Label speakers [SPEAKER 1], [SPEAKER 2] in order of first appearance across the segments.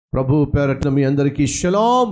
[SPEAKER 1] ప్రభు పేరట్న మీ అందరికీ షలాం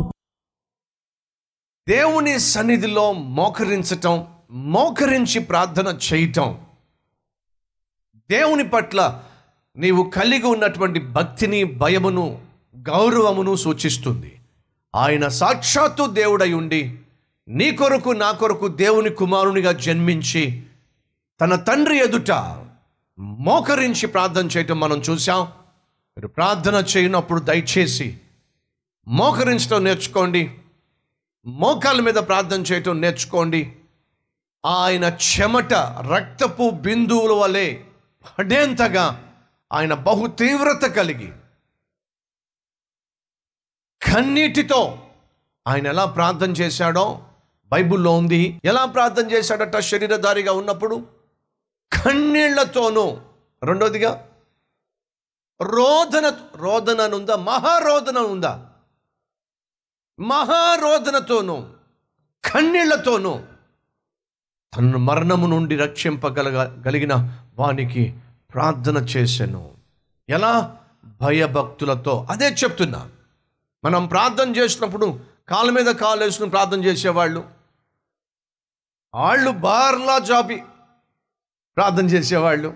[SPEAKER 1] దేవుని సన్నిధిలో మోకరించటం మోకరించి ప్రార్థన చేయటం దేవుని పట్ల నీవు కలిగి ఉన్నటువంటి భక్తిని భయమును గౌరవమును సూచిస్తుంది ఆయన సాక్షాత్తు దేవుడై ఉండి నీ కొరకు నా కొరకు దేవుని కుమారునిగా జన్మించి తన తండ్రి ఎదుట మోకరించి ప్రార్థన చేయటం మనం చూసాం మీరు ప్రార్థన చేయనప్పుడు దయచేసి మోకరించడం నేర్చుకోండి మోకాల మీద ప్రార్థన చేయటం నేర్చుకోండి ఆయన చెమట రక్తపు బిందువుల వలె పడేంతగా ఆయన బహు తీవ్రత కలిగి కన్నీటితో ఆయన ఎలా ప్రార్థన చేశాడో బైబిల్లో ఉంది ఎలా ప్రార్థన చేశాడట శరీరధారిగా ఉన్నప్పుడు కన్నీళ్లతోనూ రెండోదిగా రోదన రోదన ఉందా మహారోదన ఉందా మహారోదనతోనూ కన్నీళ్లతోనూ తనను మరణము నుండి రక్షింపగలగ గలిగిన వానికి ప్రార్థన చేశాను ఎలా భయభక్తులతో అదే చెప్తున్నా మనం ప్రార్థన చేసినప్పుడు కాళ్ళ మీద కాలు వేసుకుని ప్రార్థన చేసేవాళ్ళు వాళ్ళు బార్లా జాబి ప్రార్థన చేసేవాళ్ళు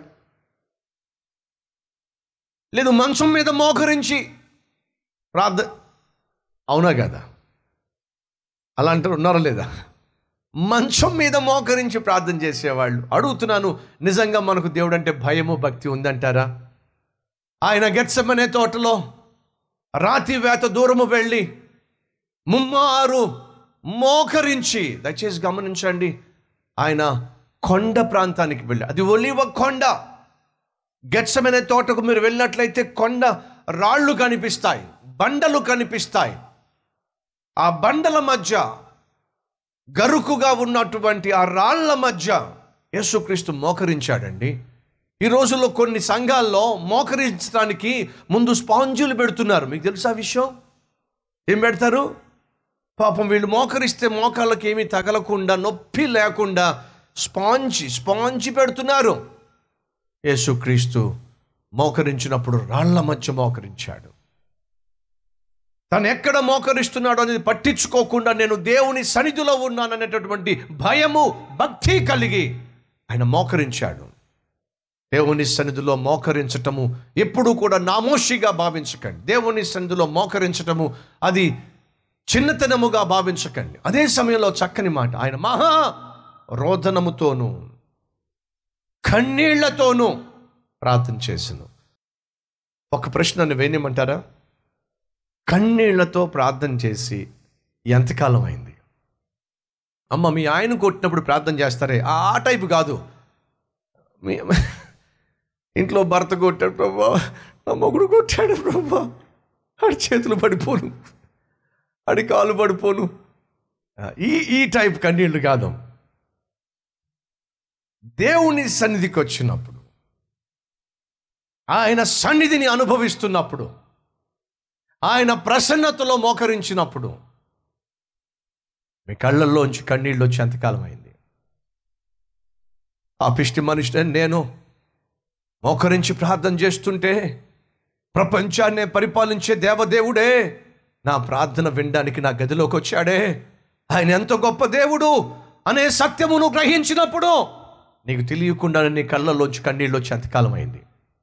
[SPEAKER 1] లేదు మంచం మీద మోకరించి ప్రార్థన అవునా కదా అలాంటి ఉన్నారా లేదా మంచం మీద మోకరించి ప్రార్థన చేసేవాళ్ళు అడుగుతున్నాను నిజంగా మనకు దేవుడు అంటే భయము భక్తి ఉందంటారా ఆయన గెత్సమనే తోటలో రాతి వేత దూరము వెళ్ళి ముమ్మారు మోకరించి దయచేసి గమనించండి ఆయన కొండ ప్రాంతానికి వెళ్ళి అది ఒలివ కొండ గెత్సమనే తోటకు మీరు వెళ్ళినట్లయితే కొండ రాళ్ళు కనిపిస్తాయి బండలు కనిపిస్తాయి ఆ బండల మధ్య గరుకుగా ఉన్నటువంటి ఆ రాళ్ల మధ్య యేసుక్రీస్తు మోకరించాడండి ఈ రోజుల్లో కొన్ని సంఘాల్లో మోకరించడానికి ముందు స్పాంజులు పెడుతున్నారు మీకు తెలుసా ఆ విషయం ఏం పెడతారు పాపం వీళ్ళు మోకరిస్తే మోకాళ్ళకి ఏమీ తగలకుండా నొప్పి లేకుండా స్పాంజి స్పాంజి పెడుతున్నారు యేసుక్రీస్తు మోకరించినప్పుడు రాళ్ల మధ్య మోకరించాడు తను ఎక్కడ మోకరిస్తున్నాడో అనేది పట్టించుకోకుండా నేను దేవుని సన్నిధిలో ఉన్నాననేటటువంటి భయము భక్తి కలిగి ఆయన మోకరించాడు దేవుని సన్నిధిలో మోకరించటము ఎప్పుడూ కూడా నామోషిగా భావించకండి దేవుని సన్నిధిలో మోకరించటము అది చిన్నతనముగా భావించకండి అదే సమయంలో చక్కని మాట ఆయన మహా రోదనముతోనూ కన్నీళ్లతోనూ ప్రార్థన చేసను ఒక ప్రశ్న వేయమంటారా కన్నీళ్లతో ప్రార్థన చేసి ఎంతకాలం అయింది అమ్మ మీ ఆయన కొట్టినప్పుడు ప్రార్థన చేస్తారే ఆ టైపు కాదు మీ ఇంట్లో భర్త కొట్టాడు ప్రభా నా మొగుడు కొట్టాడు ప్రభా ఆడి చేతులు పడిపోను ఆడి కాలు పడిపోను ఈ ఈ టైప్ కన్నీళ్ళు కాదు దేవుని సన్నిధికి వచ్చినప్పుడు ఆయన సన్నిధిని అనుభవిస్తున్నప్పుడు ఆయన ప్రసన్నతలో మోకరించినప్పుడు మీ కళ్ళల్లోంచి కన్నీళ్ళు వచ్చి ఎంతకాలం అయింది ఆ పిష్టి మనిషి నేను మోకరించి ప్రార్థన చేస్తుంటే ప్రపంచాన్నే పరిపాలించే దేవదేవుడే నా ప్రార్థన వినడానికి నా గదిలోకి వచ్చాడే ఆయన ఎంత గొప్ప దేవుడు అనే సత్యమును గ్రహించినప్పుడు నీకు తెలియకుండా నీ కళ్ళల్లోంచి కన్నీళ్ళు వచ్చి ఎంతకాలం అయింది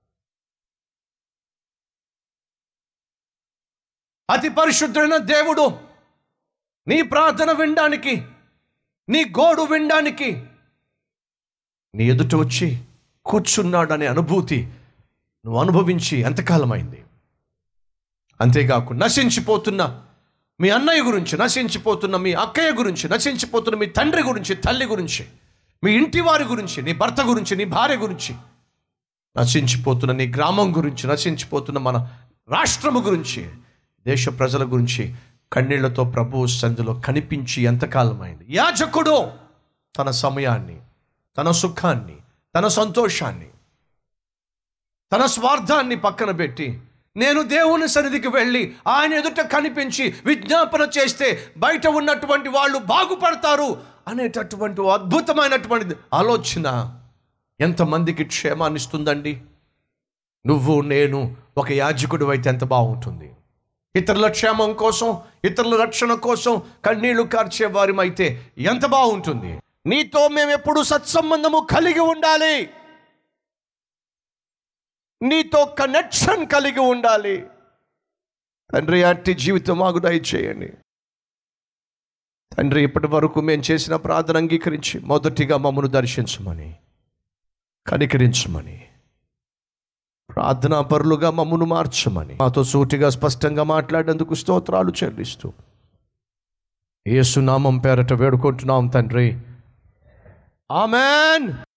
[SPEAKER 1] అతి పరిశుద్ధుడైన దేవుడు నీ ప్రార్థన వినడానికి నీ గోడు వినడానికి నీ ఎదుట వచ్చి కూర్చున్నాడనే అనుభూతి నువ్వు అనుభవించి ఎంతకాలమైంది అంతేకాకుండా నశించిపోతున్న మీ అన్నయ్య గురించి నశించిపోతున్న మీ అక్కయ్య గురించి నశించిపోతున్న మీ తండ్రి గురించి తల్లి గురించి మీ ఇంటి వారి గురించి నీ భర్త గురించి నీ భార్య గురించి నశించిపోతున్న నీ గ్రామం గురించి నశించిపోతున్న మన రాష్ట్రము గురించి దేశ ప్రజల గురించి కన్నీళ్లతో ప్రభు సంధిలో కనిపించి ఎంతకాలమైంది యాజకుడు తన సమయాన్ని తన సుఖాన్ని తన సంతోషాన్ని తన స్వార్థాన్ని పక్కన పెట్టి నేను దేవుని సన్నిధికి వెళ్ళి ఆయన ఎదుట కనిపించి విజ్ఞాపన చేస్తే బయట ఉన్నటువంటి వాళ్ళు బాగుపడతారు అనేటటువంటి అద్భుతమైనటువంటి ఆలోచన ఎంతమందికి క్షేమాన్ని ఇస్తుందండి నువ్వు నేను ఒక యాజకుడు అయితే ఎంత బాగుంటుంది ఇతరుల క్షేమం కోసం ఇతరుల రక్షణ కోసం కన్నీళ్లు కార్చే వారిమైతే ఎంత బాగుంటుంది నీతో మేము ఎప్పుడు సత్సంబంధము కలిగి ఉండాలి నీతో కనెక్షన్ కలిగి ఉండాలి తండ్రి అట్టి జీవితం మాకు దయచేయండి తండ్రి ఇప్పటి వరకు మేము చేసిన ప్రార్థన అంగీకరించి మొదటిగా మమ్మను దర్శించమని కనికరించమని ప్రార్థనా పరులుగా మమ్మను మార్చమని మాతో సూటిగా స్పష్టంగా మాట్లాడేందుకు స్తోత్రాలు చెల్లిస్తూ యేసునామం పేరట వేడుకుంటున్నాం తండ్రి ఆమెన్